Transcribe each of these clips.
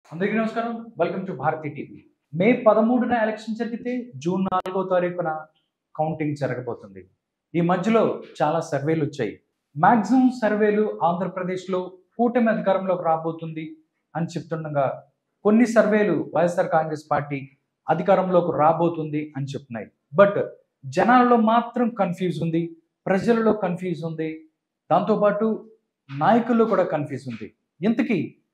అందరికీ నమస్కారం welcome to Bharathi TV May పదమూడున ఎలక్షన్ జరిగితే జూన్ నాలుగో తారీఖున కౌంటింగ్ జరగబోతుంది ఈ మధ్యలో చాలా సర్వేలు వచ్చాయి మాక్సిమం సర్వేలు ఆంధ్రప్రదేశ్లో కూటమి అధికారంలోకి రాబోతుంది అని చెప్తుండగా కొన్ని సర్వేలు వైఎస్ఆర్ కాంగ్రెస్ పార్టీ అధికారంలోకి రాబోతుంది అని చెప్తున్నాయి బట్ జనాలలో మాత్రం కన్ఫ్యూజ్ ఉంది ప్రజలలో కన్ఫ్యూజ్ ఉంది దాంతోపాటు నాయకుల్లో కూడా కన్ఫ్యూజ్ ఉంది ఇంతకీ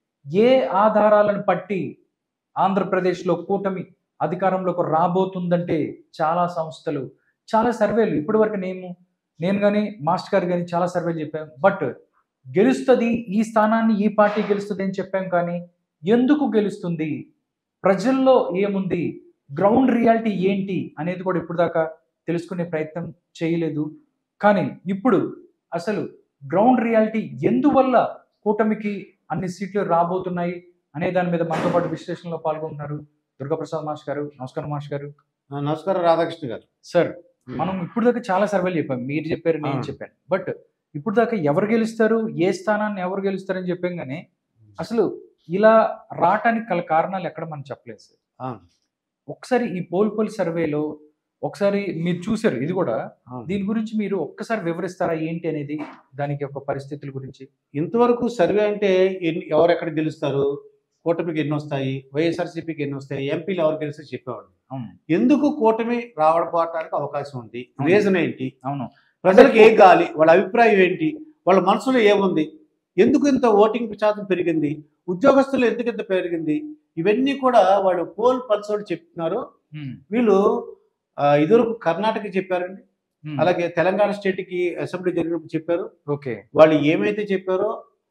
ఏ ఆధారాలను పట్టి ఆంధ్రప్రదేశ్లో కూటమి అధికారంలోకి రాబోతుందంటే చాలా సంస్థలు చాలా సర్వేలు ఇప్పటి వరకు నేను నేను కానీ మాస్టర్ గారు కానీ చాలా సర్వేలు చెప్పాం బట్ గెలుస్తుంది ఈ స్థానాన్ని ఈ పార్టీ గెలుస్తుంది అని చెప్పాం కానీ ఎందుకు గెలుస్తుంది ప్రజల్లో ఏముంది గ్రౌండ్ రియాలిటీ ఏంటి అనేది కూడా ఇప్పుడు దాకా తెలుసుకునే ప్రయత్నం చేయలేదు కానీ ఇప్పుడు అసలు గ్రౌండ్ రియాలిటీ ఎందువల్ల కూటమికి అన్ని సీట్లు రాబోతున్నాయి అనే దాని మీద మనతో పాటు విశ్లేషణలో పాల్గొంటున్నారు దుర్గాప్రసాద్ మాస్ గారు నమస్కారం మాస్ గారు ఆ, నమస్కారం రాధాకృష్ణ గారు సార్ మనం ఇప్పుడు దాకా చాలా సర్వేలు చెప్పాం మీరు చెప్పారు నేను ఆ. చెప్పాను బట్ ఇప్పుడు దాకా ఎవరు గెలుస్తారు ఏ స్థానాన్ని ఎవరు గెలుస్తారని చెప్పాం కానీ అసలు ఇలా రావటానికి గల కారణాలు ఎక్కడ మనం చెప్పలేదు సార్ ఆ, ఒకసారి ఈ పోల్ పోల్ సర్వేలో ఒకసారి మీరు చూసారు ఇది కూడా ఆ. దీని గురించి మీరు ఒక్కసారి వివరిస్తారా ఏంటి అనేది దానికి ఒక పరిస్థితుల గురించి ఇంతవరకు సర్వే అంటే ఎన్ని ఎవరు ఎక్కడ గెలుస్తారు కూటమికి ఎన్ని వస్తాయి వైఎస్ఆర్సీపీకి ఎన్ని వస్తాయి ఎంపీలు ఎవరు గెలిస్తే చెప్పేవాడు అవును ఎందుకు కూటమి రావడానికి అవకాశం ఉంది అవును. రీజన్ ఏంటి అవును ప్రజలకు ఏం కావాలి వాళ్ళ అభిప్రాయం ఏంటి వాళ్ళ మనసులో ఏముంది ఎందుకు ఇంత ఓటింగ్ శాతం పెరిగింది ఉద్యోగస్తులు ఎందుకు ఇంత పెరిగింది ఇవన్నీ కూడా వాళ్ళు పోల్ పల్స్ వాళ్ళు చెప్తున్నారు ఉమ్, వీళ్ళు ఆ, ఇదివరకు కర్ణాటక చెప్పారండి ఉమ్, అలాగే తెలంగాణ స్టేట్కి అసెంబ్లీ జరిగినప్పుడు చెప్పారు ఓకే వాళ్ళు ఏమైతే చెప్పారో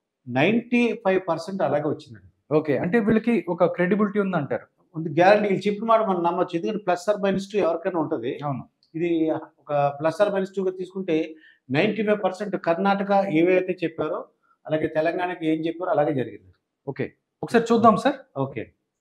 నైంటీ ఫైవ్ పర్సెంట్ అలాగే వచ్చిందండి ఓకే అంటే వీళ్ళకి ఒక క్రెడిబిలిటీ ఉంది అంటారు ఉంది గ్యారంటీ వీళ్ళు చెప్పిన మాట మనం నమ్మచ్చు ఎందుకంటే ప్లస్ ఆర్ మైనస్ టూ ఎవరికైనా ఉంటుంది అవును ఇది ఒక ప్లస్ ఆర్ మైనస్ టూగా తీసుకుంటే నైంటీ ఫైవ్ పర్సెంట్ కర్ణాటక ఏవైతే చెప్పారో అలాగే తెలంగాణకి ఏం చెప్పారో అలాగే జరిగింది ఓకే ఒకసారి చూద్దాం సార్ ఓకే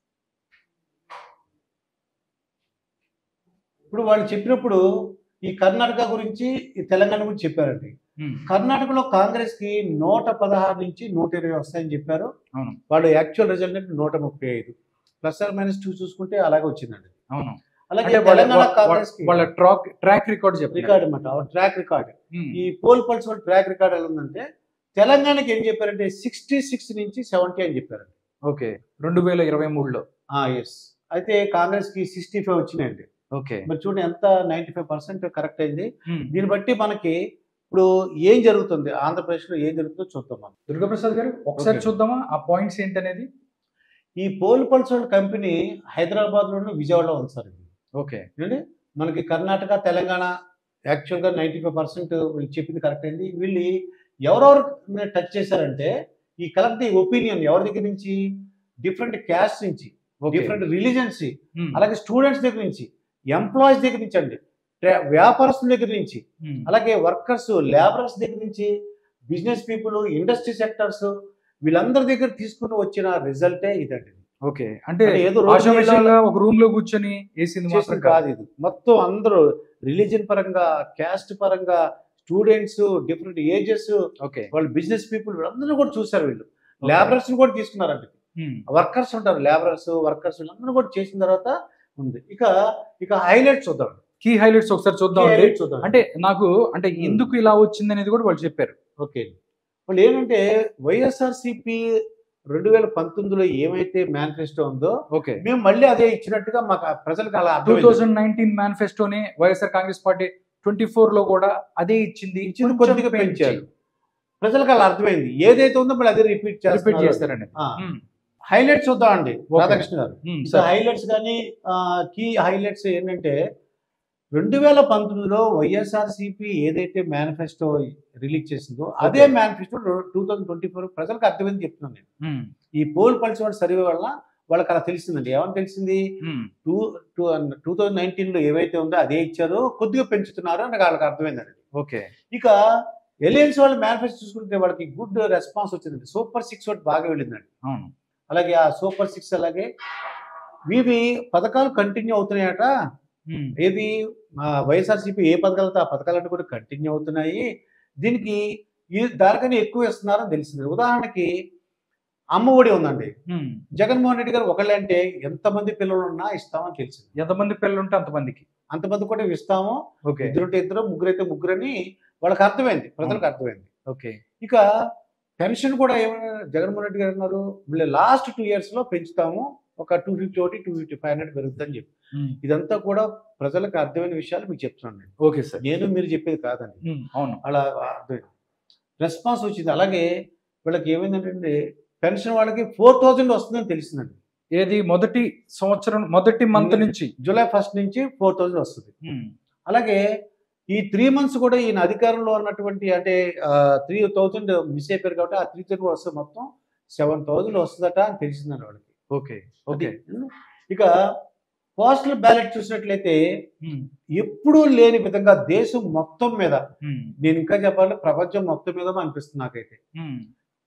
ఇప్పుడు వాళ్ళు చెప్పినప్పుడు ఈ కర్ణాటక గురించి ఈ తెలంగాణ గురించి చెప్పారండి ఉమ్, కర్ణాటకలో కాంగ్రెస్ కి నూట పదహారు నుంచి నూట ఇరవై వస్తాయని చెప్పారు అవును వాళ్ళు యాక్చువల్ రిజల్ట్ అంటే నూట ముప్పై ఐదు ప్లస్ ఆర్ మైనస్ టూ చూసుకుంటే అలాగే వచ్చిందండి అవును అలాగే అంటే వాళ్ళ తెలంగాణ వాళ్ళ- కాంగ్రెస్ కి వాళ్ళ ట్రాక్ ట్రాక్ రికార్డ్ చెప్పారు రికార్డ్ అనమాట ట్రాక్ రికార్డ్ ఈ పోల్ పల్స్ వాళ్ళ ట్రాక్ రికార్డ్ ఎలా ఉందంటే తెలంగాణకి ఏం చెప్పారంటే సిక్స్టీ సిక్స్ నుంచి సెవెంటీ అని చెప్పారండి ఓకే రెండు వేల ఇరవై మూడులో ఎస్ అయితే కాంగ్రెస్ కి సిక్స్టీ ఫైవ్ వచ్చినాయండి ఓకే మరి చూడండి ఎంత నైంటీ ఫైవ్ పర్సెంట్ కరెక్ట్ అయింది ఉమ్, దీన్ని బట్టి మనకి ఇప్పుడు ఏం జరుగుతుంది ఆంధ్రప్రదేశ్లో ఏం జరుగుతుందో చూద్దాం మనం దుర్గాప్రసాద్ గారు ఒకసారి Okay. చూద్దామా ఆ పాయింట్స్ ఏంటనేది ఈ పోల్ పల్స్ వాళ్ళ కంపెనీ హైదరాబాద్లోను విజయవాడలో ఉంది సార్ ఇది ఓకే ఏంటంటే మనకి కర్ణాటక తెలంగాణ యాక్చువల్గా నైంటీ ఫైవ్ పర్సెంట్ వీళ్ళు చెప్పింది కరెక్ట్ అయింది వీళ్ళు ఎవరెవరు టచ్ చేశారంటే ఈ కలెక్ట్ ది ఒపీనియన్ ఎవరి దగ్గర నుంచి డిఫరెంట్ క్యాస్ట్ నుంచి ఓకే డిఫరెంట్ రిలీజన్స్ ఉమ్, అలాగే స్టూడెంట్స్ దగ్గర నుంచి ఎంప్లాయీస్ దగ్గర నుంచి అండి ట్రా- వ్యాపారస్తుల దగ్గర నుంచి ఉమ్, అలాగే వర్కర్స్ లేబరర్స్ దగ్గర నుంచి బిజినెస్ పీపుల్ ఇండస్ట్రీ సెక్టర్స్ వీళ్ళందరి దగ్గర తీసుకుని వచ్చిన రిజల్టే ఇదండి ఓకే అంటే అంటే ఏదో రోడ్డు మీద ఆశామాషాలుగా ఒక రూమ్ లో కూర్చొని వేసింది మాత్రం చేసింది కాదు కాదు ఇది మొత్తం అందరూ రిలీజన్ పరంగా క్యాస్ట్ పరంగా స్టూడెంట్స్ డిఫరెంట్ ఏజెస్ ఓకే వాళ్ళు బిజినెస్ పీపుల్ వీళ్ళందరూ కూడా చూశారు వీళ్ళు లేబరర్స్ కూడా తీసుకున్నారంట ఉమ్, వర్కర్స్ ఉంటారు లేబరర్స్ వర్కర్స్ వీళ్ళందరూ కూడా చేసిన తర్వాత ఉంది ఇక ఇక హైలైట్స్ చూద్దాం కీ హైలైట్స్ ఒకసారి చూద్దాం అండి హైలైట్స్ చూద్దాం అంటే నాకు అంటే ఎందుకు ఇలా వచ్చింది అనేది కూడా వాళ్ళు చెప్పారు ఓకే వాళ్ళు ఏంటంటే వైఎస్ఆర్సిపి రెండు వేల పంతొమ్మిదిలో ఏమైతే మేనిఫెస్టో ఉందో ఓకే మేము మళ్ళీ అదే ఇచ్చినట్టుగా మాకు ఆ ప్రజలకు అలా టూ అర్థమైంది. థౌజండ్ నైన్టీన్ మేనిఫెస్టోనే YSR Congress party twenty four లో కూడా అదే ఇచ్చింది ఇచ్చింది కొద్దిగా పెంచారు ప్రజలకు అలా అర్థమైంది ఏదైతే ఉందో మళ్ళీ అదే రిపీట్ రిపీట్ చేస్తారు చేస్తారండి ఉమ్, హైలైట్స్ చూద్దాం అండి Okay. రాధాకృష్ణ గారు ఉమ్, సో సరే. హైలైట్స్ కానీ కీ హైలైట్స్ ఏంటంటే రెండు వేల పంతొమ్మిదిలో వైఎస్ఆర్సిపి ఏదైతే మేనిఫెస్టో రిలీజ్ చేసిందో అదే Okay. Manifesto two thousand twenty four ప్రజలకు అర్థమైంది చెప్తున్నాను నేను ఉమ్, ఈ పోల్ పల్స్ వాళ్ళ సర్వే వల్ల వాళ్ళకి అలా తెలిసిందండి ఏమని తెలిసింది um, two two two thousand నైన్టీన్లో ఏవైతే ఉందో అదే ఇచ్చారో కొద్దిగా పెంచుతున్నారు అని వాళ్ళకి అర్థమైందండి ఓకే ఇక ఎలియన్స్ వాళ్ళు మేనిఫెస్టో చూసుకుంటే వాళ్ళకి గుడ్ రెస్పాన్స్ వచ్చిందండి సూపర్ సిక్స్ ఒకటి బాగా వెళ్ళిందండి అవును అలాగే ఆ సూపర్ సిక్స్ అలాగే ఇవి పథకాలు కంటిన్యూ అవుతున్నాయట ఉమ్, ఏది మా వైఎస్ఆర్సీపీ ఏ పథకాలతో ఆ పథకాలన్నీ కూడా కంటిన్యూ అవుతున్నాయి దీనికి ఈ దానికన్నా ఎక్కువ ఇస్తున్నారని తెలిసింది ఉదాహరణకి అమ్మ ఒడి ఉందండి ఉమ్. జగన్మోహన్ రెడ్డి గారు ఒకళ్ళే అంటే ఎంతమంది పిల్లలు ఉన్నా ఇస్తామని తెలిసింది ఎంతమంది పిల్లలు ఉంటే అంతమందికి అంతమంది కూడా ఇస్తాము ఓకే ఇద్దరుంటే ఇద్దరు ముగ్గురైతే ముగ్గురని వాళ్ళకి అర్థమైంది ప్రజలకు అర్థమైంది ఓకే ఇక పెన్షన్ కూడా ఏమైనా జగన్మోహన్ రెడ్డి గారు అన్నారు వీళ్ళు లాస్ట్ టూ ఇయర్స్ లో పెంచుతాము ఒక టూ ఫిఫ్టీ ఒకటి టూ ఫిఫ్టీ ఫైవ్ హండ్రెడ్ పెరుగుతుందని చెప్పి ఉమ్. ఇదంతా కూడా ప్రజలకు అర్థమైన విషయాలు మీకు చెప్తున్నాను నేను. ఓకే సార్ నేను మీరు చెప్పేది కాదండి ఉమ్, అవును అలా అర్థమైంది రెస్పాన్స్ వచ్చింది అలాగే వీళ్ళకి ఏమైందంటే పెన్షన్ వాళ్ళకి ఫోర్ థౌజండ్ వస్తుందని తెలిసిందండి ఏది మొదటి సంవత్సరం మొదటి మంత్ నుంచి జూలై ఫస్ట్ నుంచి ఫోర్ థౌజండ్ వస్తుంది ఉమ్, అలాగే ఈ త్రీ మంత్స్ కూడా ఈయన అధికారంలో ఉన్నటువంటి అంటే త్రీ థౌజండ్ మిస్ అయిపోయారు కాబట్టి ఆ త్రీ థౌజండ్ వస్తే మొత్తం సెవెన్ థౌజండ్ వస్తుందట అని తెలిసిందండి వాళ్ళకి ఓకే ఓకే అది. ఇక పోస్టల్ బ్యాలెట్ చూసినట్లయితే ఉమ్, ఎప్పుడూ లేని విధంగా దేశం మొత్తం మీద ఉమ్, నేను ఇంకా చెప్పాలంటే ప్రపంచం మొత్తం మీద అనిపిస్తుంది నాకైతే ఉమ్.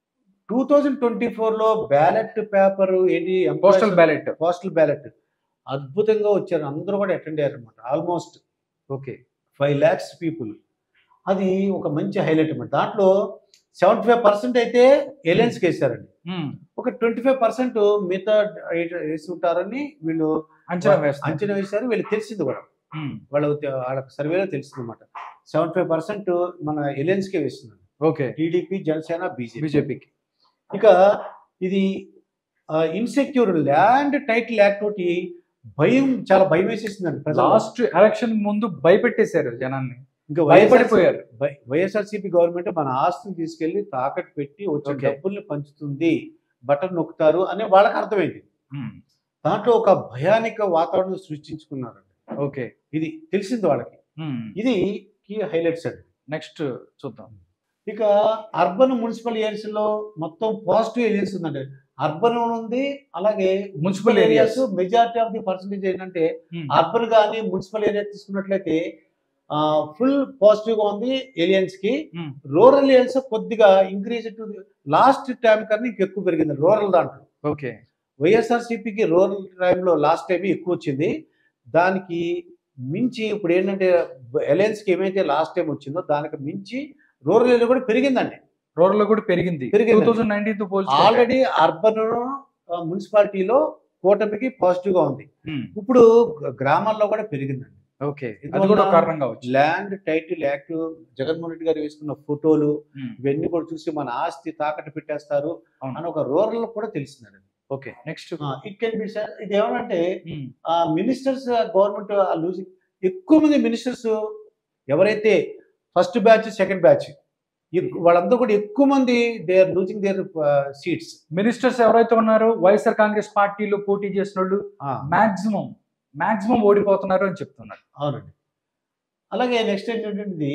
టూ థౌజండ్ ట్వంటీ లో బ్యాలెట్ పేపర్ ఏంటి పోస్టల్ బ్యాలెట్ పోస్టల్ బ్యాలెట్ అద్భుతంగా వచ్చారు అందరూ కూడా అటెండ్ అయ్యారు అనమాట almost okay five lakhs people అది ఒక మంచి హైలైట్ అనమాట దాంట్లో సెవెంటీ ఫైవ్ పర్సెంట్ అయితే ఏలియన్స్కి వేశారండి ఉమ్, ఒక ట్వంటీ ఫైవ్ పర్సెంట్ మిగతా వేసి ఉంటారని వీళ్ళు అంచనా వేస్తాం అంచనా వేశారు వీళ్ళకి తెలిసింది కూడా ఉమ్, వాళ్ళ వాళ్ళ సర్వేలో తెలిసింది అనమాట సెవెంటీ ఫైవ్ పర్సెంట్ మన ఎలియన్స్కే వేస్తున్నారు ఓకే టీడీపీ జనసేన బీజేపీ బీజేపీకి ఇక ఇది ఇన్సెక్యూర్ ల్యాండ్ టైటిల్ యాక్ట్ తోటి భయం చాలా భయం వేసేసిందండి ప్రజల్లో. లాస్ట్ ఎలక్షన్ ముందు భయపెట్టేశారు జనాన్ని ఇంకా వైఎస్ఆర్ భయపడిపోయారు వైఎస్ఆర్సీపీ గవర్నమెంట్ మన ఆస్తిని తీసుకెళ్లి తాకట్టు పెట్టి వచ్చిన Okay. డబ్బుల్ని పంచుతుంది బటన్ నొక్కుతారు అనే వాళ్ళకి అర్థమైంది ఉమ్, దాంట్లో ఒక భయానిక వాతావరణం సృష్టించుకున్నారు ఓకే ఇది తెలిసింది వాళ్ళకి ఉమ్, ఇది కీ హైలైట్స్ అండి నెక్స్ట్ చూద్దాం ఇక అర్బన్ మున్సిపల్ ఏరియాస్ లో మొత్తం పాజిటివ్ ఏరియాస్ ఉందండి అర్బన్ ఉంది అలాగే municipal areas majority of the percentage ఏంటంటే ఉమ్, అర్బన్ కానీ మున్సిపల్ ఏరియా తీసుకున్నట్లయితే ఫుల్ పాజిటివ్ గా ఉంది ఏలియన్స్ కి ఉమ్, రూరల్ ఏరియాస్ కొద్దిగా ఇంక్రీజ్ టు లాస్ట్ టైం కన్నా ఇంకా ఎక్కువ పెరిగింది రూరల్ దాంట్లో ఓకే వైఎస్ఆర్సీపీకి రూరల్ టైంలో లాస్ట్ టైం ఎక్కువ వచ్చింది దానికి మించి ఇప్పుడు ఏంటంటే అలయన్స్ కి ఏమైతే లాస్ట్ టైం వచ్చిందో దానికి మించి రూరల్ ఏరియా కూడా పెరిగిందండి రూరల్ లో కూడా పెరిగింది టూ పెరిగింది. థౌసండ్ నైన్టీన్ తో పోల్చి ఆల్రెడీ అర్బన్ మున్సిపాలిటీలో కూటమికి పాజిటివ్ గా ఉంది ఉమ్, ఇప్పుడు గ్రామాల్లో కూడా పెరిగిందండి ఓకే అది ఇందువల్ల కూడా ఒక కారణం కావచ్చు land title act Jaganmohan Reddy గారు వేసుకున్న ఫోటోలు ఉమ్, ఇవన్నీ కూడా చూసి మన ఆస్తి తాకట్టు పెట్టేస్తారు అవును. అని ఒక రూరల్ కూడా తెలిసిందండి okay next it can be sir ఇది ఏమంటే ఉమ్, ఆ మినిస్టర్స్ గవర్నమెంట్ లూజింగ్ ఎక్కువ మంది మినిస్టర్స్ ఎవరైతే ఫస్ట్ బ్యాచ్ సెకండ్ బ్యాచ్ వాళ్ళందరూ కూడా ఎక్కువ మంది they are losing their seats ministers ఎవరైతే ఉన్నారో వైఎస్ఆర్ కాంగ్రెస్ పార్టీలో పోటీ చేసిన వాళ్ళు మాక్సిమం మాక్సిమం ఓడిపోతున్నారు అని చెప్తున్నారు అవునండి అలాగే నెక్స్ట్ ఏంటంటే ఇది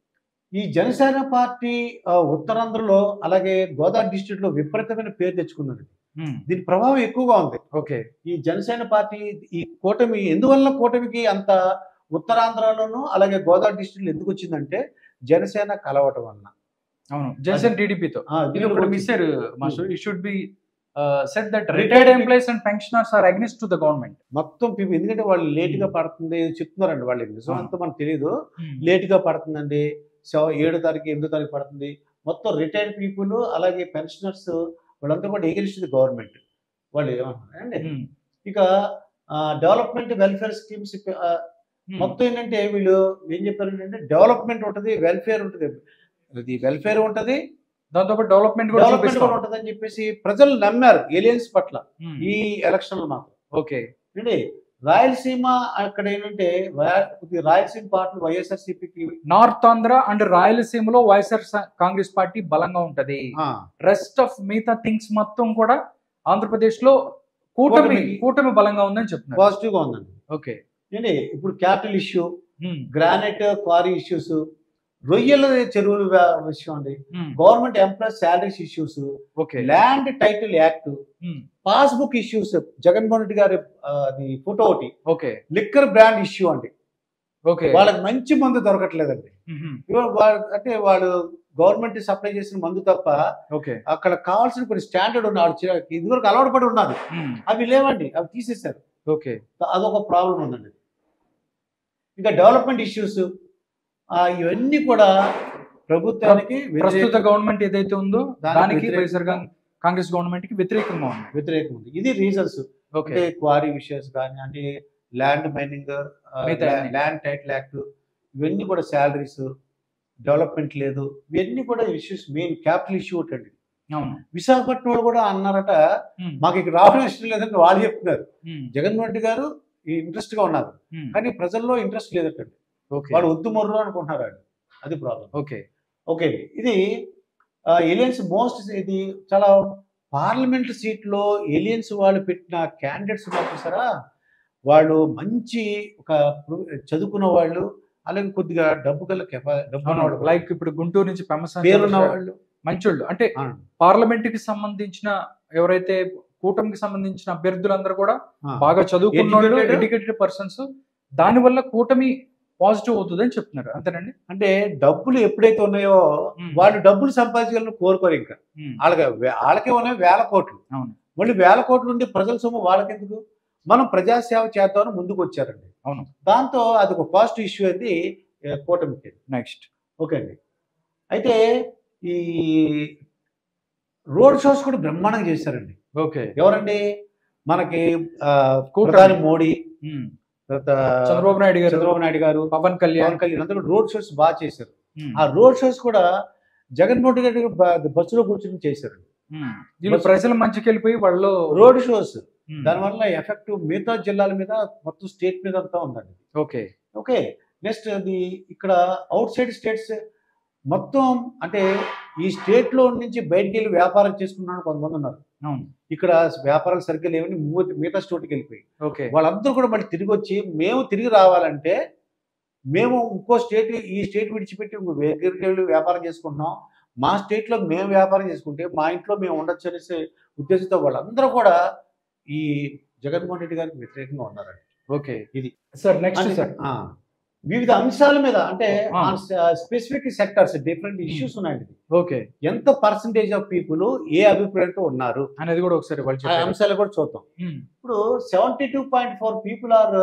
ఈ జనసేన పార్టీ ఆ, ఉత్తరాంధ్రలో అలాగే గోదావరి డిస్ట్రిక్ట్ లో విపరీతమైన పేరు తెచ్చుకుందండి ఉమ్, దీని ప్రభావం ఎక్కువగా ఉంది ఓకే ఈ జనసేన పార్టీ ఈ కూటమి ఎందువల్ల కూటమికి అంత ఉత్తరాంధ్రలోను అలాగే గోదావరి డిస్ట్రిక్ట్ ఎందుకు వచ్చిందంటే జనసేన కలవటం వలన అవును జనసేన టీడీపీతో ఆ, ఇది వీళ్ళు ఒకటి కూడా miss master it should be set that retired employees and pensioners are against to the government మొత్తం people- ఎందుకంటే వాళ్ళు లేట్ గా పడుతుంది చెప్తున్నారండి వాళ్ళు నిజం అంతా మనకు తెలియదు లేట్ గా పడుతుందండి సో ఏడో తారీఖు ఎనిమిదో తారీఖు పడుతుంది మొత్తం రిటైర్డ్ పీపుల్ అలాగే పెన్షనర్స్ వాళ్ళంతా కూడా ఎగిరిస్తుంది గవర్నమెంట్ వాళ్ళు ఏమంటున్నారు అండి ఇక డెవలప్మెంట్ వెల్ఫేర్ స్కీమ్స్ మొత్తం ఏంటంటే వీళ్ళు ఏం చెప్పారు అంటే డెవలప్మెంట్ ఉంటుంది వెల్ఫేర్ ఉంటుంది ఇది వెల్ఫేర్ ఉంటుంది దాంతో పాటు డెవలప్మెంట్ కూడా డెవలప్మెంట్ కూడా చూపిస్తాం ఉంటుంది అని చెప్పేసి ప్రజలు నమ్మారు ఏలియన్స్ పట్ల ఉమ్, ఈ ఎలక్షన్లు మాత్రం ఓకే అంటే రాయలసీమ అక్కడ ఏంటంటే వా- ఇది రాయలసీమ పార్టీ వైఎస్ఆర్సీపీకి నార్త్ ఆంధ్ర అండ్ రాయలసీమలో వైఎస్ఆర్ స- కాంగ్రెస్ పార్టీ బలంగా ఉంటది రెస్ట్ ఆఫ్ మిగతా థింగ్స్ మొత్తం కూడా ఆంధ్రప్రదేశ్ లో కూటమి కూటమికి- కూటమి బలంగా ఉందని చెప్తున్నారు పాజిటివ్ గా ఉందండి ఓకే ఏంటి ఇప్పుడు capital issue um, granite quarry issues రొయ్యల చెరువుల వ్య- విషయం అండి um, government employee salaries issues okay land title act um, passbook issues Jaganmohan Reddy గారి ఆ, అది ఫోటో ఒకటి ఓకే లిక్కర్ బ్రాండ్ ఇష్యూ అండి ఓకే వాళ్ళకి మంచి మందు దొరకట్లేదండి ఉమ్, ఇవాళ వాళ్ళ- అంటే వాళ్ళు గవర్నమెంట్ సప్లై చేసిన మందు తప్ప ఓకే అక్కడ కావాల్సిన కొన్ని స్టాండర్డ్ ఉన్న వాళ్ళు చి- ఇదివరకు అలవాటు పడి ఉన్నారు ఉమ్, అవి లేవండి అవి తీసేశారు ఓకే అదొక ప్రాబ్లం ఉందండి ఇంకా డెవలప్మెంట్ ఇష్యూస్ ఇవన్నీ కూడా ప్రభుత్వానికి ప్రస్తుత వ్యతిరేక- గవర్నమెంట్ ఏదైతే ఉందో దానికి దానికి వ్యతిరేకంగా వైఎస్ఆర్ కాంగ్- కాంగ్రెస్ గవర్నమెంట్ కి వ్యతిరేకంగా ఉన్నాయి వ్యతిరేకం ఉంది ఇది రీజన్స్ ఓకే అంటే క్వారీ విషయస్ కానీ అంటే ల్యాండ్ మైనింగ్ మిగతా అన్ని. ల్యాండ్ టైటిల్ యాక్ట్ ఇవన్నీ కూడా శాలరీస్ డెవలప్మెంట్ లేదు ఇవన్నీ కూడా ఇష్యూస్ మెయిన్ క్యాపిటల్ ఇష్యూ ఒకటి అవును విశాఖపట్నం వాళ్ళు కూడా అన్నారట ఉమ్, మాకు ఇక్కడ రావడం ఇష్టం లేదని వాళ్ళు చెప్తున్నారు ఉమ్, జగన్మోహన్ రెడ్డి గారు ఇంట్రెస్ట్ గా ఉన్నారు ఉమ్, కానీ ప్రజల్లో ఇంట్రెస్ట్ లేదటండి ఓకే వాళ్ళు వద్దు మొర్రు అనుకుంటున్నారు వాళ్ళు అది ప్రాబ్లం ఓకే ఓకే ఇది ఎలియన్స్ మోస్ట్ ఇది చాలా పార్లమెంట్ సీట్లో ఎలియన్స్ వాళ్ళు పెట్టిన క్యాండిడేట్స్ ఉన్నారు చూసారా వాళ్ళు మంచి ఒక ప్రు- చదువుకున్న వాళ్ళు అలాగే కొద్దిగా డబ్బు గల కెపా డబ్బు ఉన్న వాళ్ళు లైక్ ఇప్పుడు గుంటూరు నుంచి పెమ్మసాని పేరున్న చంద్రశేఖర్ వాళ్ళు మంచోళ్ళు అంటే ఆ, పార్లమెంట్ కి సంబంధించిన ఎవరైతే కూటమికి సంబంధించిన అభ్యర్థులందరూ కూడా ఆ. బాగా చదువుకున్న వాళ్ళు Educated. ఎడ్యుకేటెడ్ పర్సన్స్ దాని వల్ల కూటమి పాజిటివ్ అవుతుందని చెప్తున్నారు అంతేనండి అంటే డబ్బులు ఎప్పుడైతే ఉన్నాయో ఉమ్. వాళ్ళు డబ్బులు సంపాదించాలని కోరుకోరు ఇంకా ఉమ్, వాళ్ళకి వే- వాళ్ళకే ఉన్నాయి వేల కోట్లు అవును. మళ్ళీ వేల కోట్ల నుండి ప్రజల సొమ్ము వాళ్ళకెందుకు మనం ప్రజాసేవ చేద్దామని ముందుకు వచ్చారండి అవును. దాంతో అది ఒక పాజిటివ్ ఇష్యూ అది ఏ, కూటమికి నెక్స్ట్ ఓకే అండి అయితే ఈ రోడ్ షోస్ కూడా బ్రహ్మాండంగా చేశారండి ఓకే ఎవరండి మనకి ఆ, కూటమి. ప్రధాని మోడీ ఉమ్, తర్వాత చంద్రబాబు నాయుడు గారు చంద్రబాబు నాయుడు గారు పవన్ కళ్యాణ్ పవన్ కళ్యాణ్ అందరూ రోడ్ షోస్ బాగా చేశారు ఉమ్, ఆ రోడ్ షోస్ కూడా జగన్మోహన్ రెడ్డి గారు బ- బస్సులో కూర్చొని చేశారు ఉమ్. వీళ్ళు ప్రజల మంచికి వెళ్ళిపోయి వాళ్ళు రోడ్ షోస్ ఉమ్, దానివల్ల ఎఫెక్ట్ మిగతా జిల్లాల మీద మొత్తం స్టేట్ మీద అంతా ఉందండి ఓకే ఓకే నెక్స్ట్ అది ఇక్కడ అవుట్ సైడ్ స్టేట్స్ మొత్తం అంటే ఈ స్టేట్ లో నుంచి బయటికి వెళ్ళి వ్యాపారం చేసుకున్నాను కొంతమంది ఉన్నారు అవును ఇక్కడ వ్యాపారాలు సరిగ్గా లేవని మూ- మిగతా స్టోర్కి వెళ్ళిపోయి ఓకే వాళ్ళందరూ కూడా మళ్ళీ తిరిగి వచ్చి మేము తిరిగి రావాలంటే మేము ఇంకో స్టేట్ ఈ స్టేట్ విడిచిపెట్టి ఇంకో దగ్గరికి వెళ్ళి వ్యాపారం చేసుకుంటున్నాం మా స్టేట్లో మేము వ్యాపారం చేసుకుంటే మా ఇంట్లో మేము ఉండొచ్చు అనేసి ఉద్దేశంతో వాళ్ళందరూ కూడా ఈ జగన్మోహన్ రెడ్డి గారికి వ్యతిరేకంగా ఉన్నారండి ఓకే ఇది. సార్ నెక్స్ట్ అంటే, సార్ ఆ, వివిధ అంశాల మీద అంటే ఆ. స్పెసిఫిక్ సెక్టర్స్ డిఫరెంట్ ఇష్యూస్ ఉన్నాయండి ఓకే ఎంత పర్సంటేజ్ ఆఫ్ పీపుల్ ఏ అభిప్రాయంతో ఉన్నారు అనేది కూడా ఒకసారి వాళ్ళు ఆ చెప్పారు అంశాలు కూడా చూద్దాం ఉమ్, ఇప్పుడు seventy two point four people are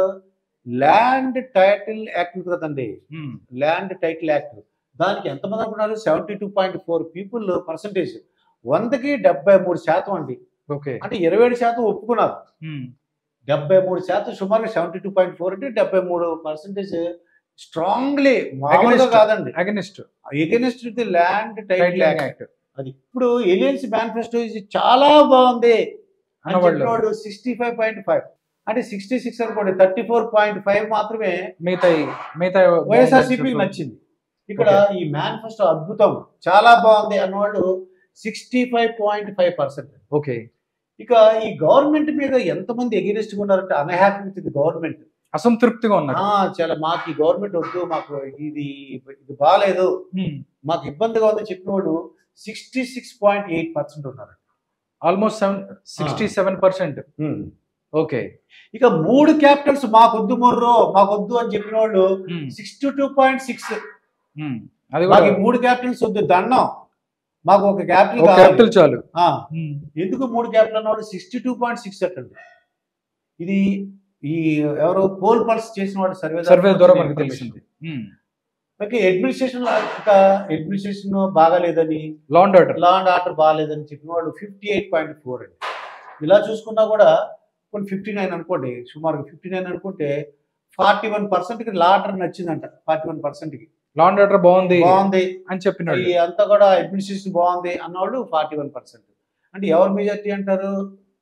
land title act ఉంది కదండి ఉమ్, ల్యాండ్ టైటిల్ యాక్ట్ దానికి ఎంతమంది అనుకున్నారు seventy two point four people percentage వందకి డెబ్బై మూడు శాతం అండి ఓకే అంటే ఇరవై ఏడు శాతం ఒప్పుకున్నారు ఉమ్, డెబ్బై మూడు శాతం సుమారుగా సెవెంటీ టూ పాయింట్ ఫోర్ అంటే డెబ్బై మూడు పర్సెంటేజ్ స్ట్రాంగ్లీ మామూలుగా Against. కాదండి against against the land title title act act అది ఇప్పుడు ఎలియన్స్ మేనిఫెస్టో ఇది చాలా బాగుంది అని అన్నవాళ్ళు చెప్పినవాడు సిక్స్టీ ఫైవ్ పాయింట్ ఫైవ్ అంటే సిక్స్టీ సిక్స్ అనుకోండి థర్టీ ఫోర్ పాయింట్ ఫైవ్ మాత్రమే మిగతా మిగతా వైఎస్ఆర్సీపీకి నచ్చింది ఇక్కడ ఈ మేనిఫెస్టో అద్భుతం చాలా బాగుంది అన్నవాళ్ళు sixty five point five percent okay ఇక ఈ గవర్నమెంట్ మీద ఎంతమంది ఎగెనిస్ట్ ఉన్నారంటే అన్హ్యాపీ విత్ ది గవర్నమెంట్ అసంతృప్తిగా ఉన్నారు చాలా మాకు ఈ గవర్నమెంట్ వద్దు మాకు ఇది ఇది బాగాలేదు ఉమ్, మాకు ఇబ్బందిగా ఉందని చెప్పినవాడు sixty six point eight percent ఉన్నారు almost seven sixty seven percent okay ఇక మూడు క్యాపిటల్స్ మాకొద్దు మొర్రో మాకొద్దు అని చెప్పిన వాళ్ళు um, sixty two point six um, అది మాకు కూడా ఈ మూడు క్యాపిటల్స్ వద్దు దండం మాకు ఒక ఒక క్యాపిటల్ క్యాపిటల్ చాలు ఉమ్, ఎందుకు మూడు క్యాపిటల్ అన్నవాడు సిక్స్టీ టూ పాయింట్ సిక్స్ అట్టండి ఇది ఈ ఎవరు పోల్ పల్స్ చేసిన వాడు సర్వే సర్వే ద్వారా మనకు తెలిసింది ఉమ్, ఓకే అడ్మినిస్ట్రేషన్ అడ్మినిస్ట్రేషన్ బాగాలేదని law and order law and order బాగాలేదని చెప్పిన వాళ్ళు ఫిఫ్టీ ఎయిట్ పాయింట్ ఫోర్ అండి ఇలా చూసుకున్నా కూడా కొన్ని ఫిఫ్టీ నైన్ అనుకోండి సుమారుగా ఫిఫ్టీ నైన్ అనుకుంటే ఫార్టీ వన్ పర్సెంట్కి లా ఆర్డర్ నచ్చిందంట ఫార్టీ వన్ పర్సెంట్కి లా అండ్ ఆర్డర్ బాగుంది బాగుంది అని చెప్పినాడు ఈ అంతా కూడా అడ్మినిస్ట్రేషన్ బాగుంది అన్నవాళ్ళు ఫార్టీ వన్ పర్సెంట్ అంటే ఎవరు మెజార్టీ అంటారు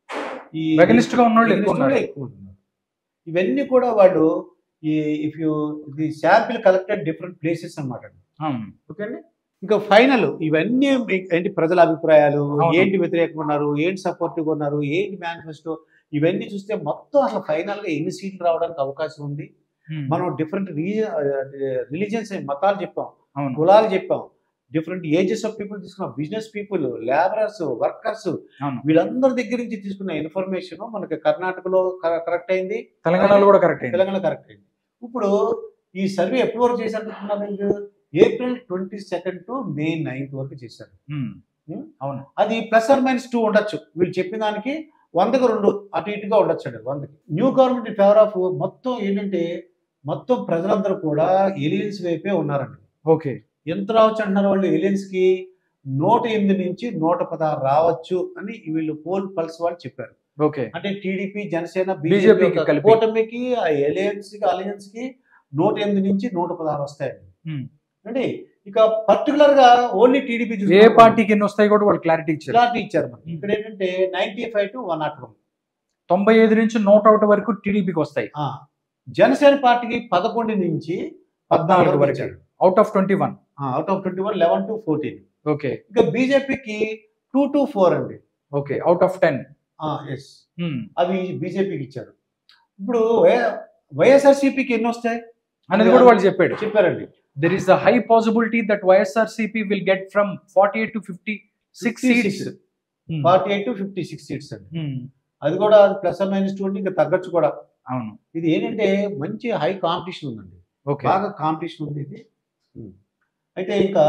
ఈ Against గా ఉన్నోళ్ళు ఎక్కువ Against వాళ్ళే ఉన్నారు. ఎక్కువ ఉన్నారు ఇవన్నీ కూడా వాళ్ళు ఈ if you the sample collected different places అన్నమాట ఉమ్, ఓకే అండి ఇంకా ఫైనల్ ఇవన్నీ మీ- ఏంటి ప్రజల అభిప్రాయాలు అవును. ఏంటి వ్యతిరేకంగా ఉన్నారు ఏంటి సపోర్టివ్గా ఉన్నారు ఏంటి మేనిఫెస్టో ఇవన్నీ చూస్తే మొత్తం అసలు ఫైనల్ గా ఎన్ని సీట్లు రావడానికి అవకాశం ఉంది ఉమ్, మనం డిఫరెంట్ రిలీజియన్స్ మతాలు చెప్పాం అవును కులాలు చెప్పాం డిఫరెంట్ ఏజెస్ ఆఫ్ పీపుల్ తీసుకున్నాం బిజినెస్ పీపుల్ లేబరర్స్ వర్కర్స్ అవును. వీళ్ళందరి దగ్గర నుంచి తీసుకున్న ఇన్ఫర్మేషన్ మనకి కర్ణాటకలో కరెక్ట్ అయింది తెలంగాణలో కూడా కరెక్ట్ అయింది తెలంగాణ కరెక్ట్ అయింది ఇప్పుడు ఈ సర్వే ఎప్పటి వరకు చేశారు వీళ్ళు April twenty second to May ninth వరకు చేశారు ఉమ్, ఉమ్. అవును అది ప్లస్ ఆర్ మైనస్ టూ ఉండొచ్చు వీళ్ళు చెప్పిన దానికి వందకు రెండు అటు ఇటుగా ఉండొచ్చు అండి వందకి new government in favour of మొత్తం ఏంటంటే మొత్తం ప్రజలందరూ కూడా ఏలియన్స్ వైపే ఉన్నారండి ఓకే ఎంత రావచ్చు అంటున్నారు వాళ్ళు ఏలియన్స్ కి నూట ఎనిమిది నుంచి నూట పదహారు రావచ్చు అని వీళ్ళు పోల్ పల్స్ వాళ్ళు చెప్పారు ఓకే అంటే టీడీపీ జనసేన BJP కి బీజేపీ కలిపి. కూటమికి అలయన్స్ కి అలయన్స్ కి నూట ఎనిమిది నుంచి నూట పదహారు వస్తాయండి Hmm. అంటే ఇక పర్టికులర్ గా ఓన్లీ టీడీపీ ఏ పార్టీకి ఎన్ని వస్తాయి కూడా వాళ్ళు క్లారిటీ ఇచ్చారు క్లారిటీ ఇచ్చారు మనకి Hmm. ఇక్కడ ఏంటంటే ninety five to one not one తొంభై ఐదు నుంచి నూట ఒకటి వరకు టీడీపీకి వస్తాయి జనసేన పార్టీకి పదకొండు నుంచి పద్నాలుగు పద్నాలుగు వరకు out of twenty one out of twenty one eleven to fourteen okay ఇంకా బీజేపీకి టూ టు ఫోర్ అండి okay out of ten yes అవి బీజేపీకి ఇచ్చారు ఇప్పుడు వైఎస్ఆర్సీపీకి ఎన్ని వస్తాయి అనేది కూడా వాళ్ళు చెప్పాడు చెప్పారండి there is the high possibility that YSRCP will get from forty eight to fifty six seats forty eight to fifty six seats అండి అది కూడా ప్లస్ మైనస్ టూ ఇంకా తగ్గచ్చు కూడా అవును ఇది ఏంటంటే మంచి హై కాంపిటీషన్ ఉందండి ఓకే బాగా కాంపిటీషన్ ఉంది ఇది అయితే ఇంకా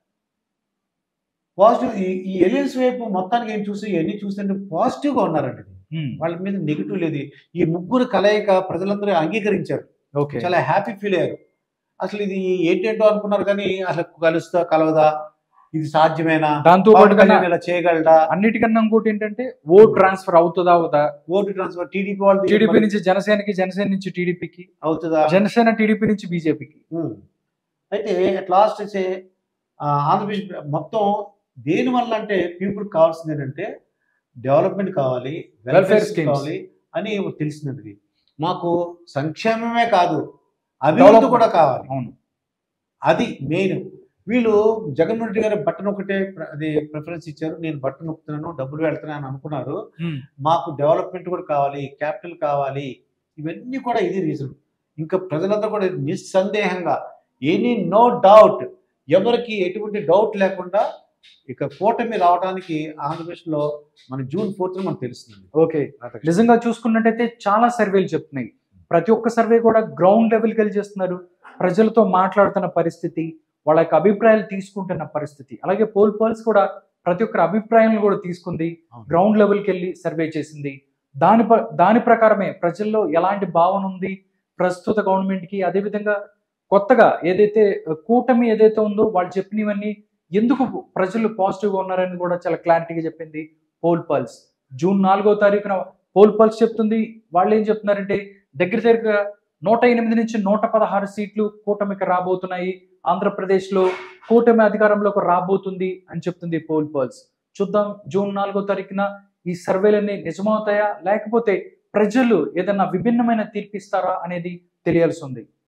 పాజిటివ్ ఈ ఎలియన్స్ వైపు మొత్తానికి ఏం చూసి ఇవన్నీ చూస్తుంటే పాజిటివ్గా ఉన్నారండి వాళ్ళ మీద నెగిటివ్ లేదు ఈ ముగ్గురు కలయిక ప్రజలందరూ అంగీకరించారు ఓకే చాలా హ్యాపీ ఫీల్ అయ్యారు అసలు ఇది ఏంటేంటో అనుకున్నారు కానీ అసలు కలుస్తా కలవదా ఇది సాధ్యమేనా దాంతో పవన్ పాటుగా కళ్యాణ్ ఇలా చేయగలడా అన్నిటికన్నా ఇంకోటి ఏంటంటే ఓట్ ట్రాన్స్ఫర్ అవుతుందా అవుదా ఓటు ట్రాన్స్ఫర్ టీడీపీ వాళ్ళు టీడీపీ నుంచి జనసేనకి జనసేన నుంచి టీడీపీకి అవుతుందా జనసేన టీడీపీ నుంచి బీజేపీకి ఉమ్. అయితే అట్ లాస్ట్ వచ్చే ఆ, ఆంధ్రప్రదేశ్ మొత్తం దేని వల్ల అంటే పీపుల్ కావాల్సింది ఏంటంటే డెవలప్మెంట్ కావాలి Welfare వెల్ఫేర్ schemes. కావాలి అని తెలిసిందండి మాకు సంక్షేమమే కాదు అభివృద్ధి Development. కూడా కావాలి అవును అది మెయిన్ వీళ్ళు జగన్మోహన్ రెడ్డి గారు బట్టన్ ఒకటే ప్ర- అది ప్రిఫరెన్స్ ఇచ్చారు నేను బట్టన్ నొక్కుతున్నాను డబ్బులు వెళ్తున్నాను అనుకున్నారు ఉమ్. మాకు డెవలప్మెంట్ కూడా కావాలి క్యాపిటల్ కావాలి ఇవన్నీ కూడా ఇది రీజన్ ఇంకా ప్రజలంతా కూడా నిస్సందేహంగా ఎనీ నో డౌట్ ఎవరికి ఎటువంటి డౌట్ లేకుండా ఇక కూటమి రావడానికి ఆంధ్రప్రదేశ్లో మన జూన్ ఫోర్త్ మనకు తెలుస్తుంది ఓకే నిజంగా చూసుకున్నట్టయితే చాలా సర్వేలు చెప్తున్నాయి ప్రతి ఒక్క సర్వే కూడా గ్రౌండ్ లెవెల్కి వెళ్ళి చేస్తున్నారు ప్రజలతో మాట్లాడుతున్న పరిస్థితి వాళ్ళ యొక్క అభిప్రాయాలు తీసుకుంటున్న పరిస్థితి అలాగే పోల్ పర్ల్స్ కూడా ప్రతి ఒక్కరి అభిప్రాయాలను కూడా తీసుకుంది గ్రౌండ్ లెవెల్కి వెళ్ళి సర్వే చేసింది దాని ప- దాని ప్రకారమే ప్రజల్లో ఎలాంటి భావన ఉంది ప్రస్తుత గవర్నమెంట్కి అదేవిధంగా కొత్తగా ఏదైతే ఆ, కూటమి ఏదైతే ఉందో వాళ్ళు చెప్పినవన్నీ ఎందుకు ప్రజలు పాజిటివ్గా ఉన్నారని కూడా చాలా క్లారిటీగా చెప్పింది పోల్ పల్స్ జూన్ నాలుగో తారీఖున పోల్ పల్స్ చెప్తుంది వాళ్ళు ఏం చెప్తున్నారంటే దగ్గర దగ్గర నూట ఎనిమిది నుంచి నూట పదహారు సీట్లు కూటమికి రాబోతున్నాయి ఆంధ్రప్రదేశ్లో కూటమి అధికారంలోకి రాబోతుంది అని చెప్తుంది పోల్ పల్స్ చూద్దాం జూన్ నాలుగో తారీఖున ఈ సర్వేలన్నీ నిజమవుతాయా లేకపోతే ప్రజలు ఏదన్నా విభిన్నమైన తీర్పిస్తారా అనేది తెలియాల్సి ఉంది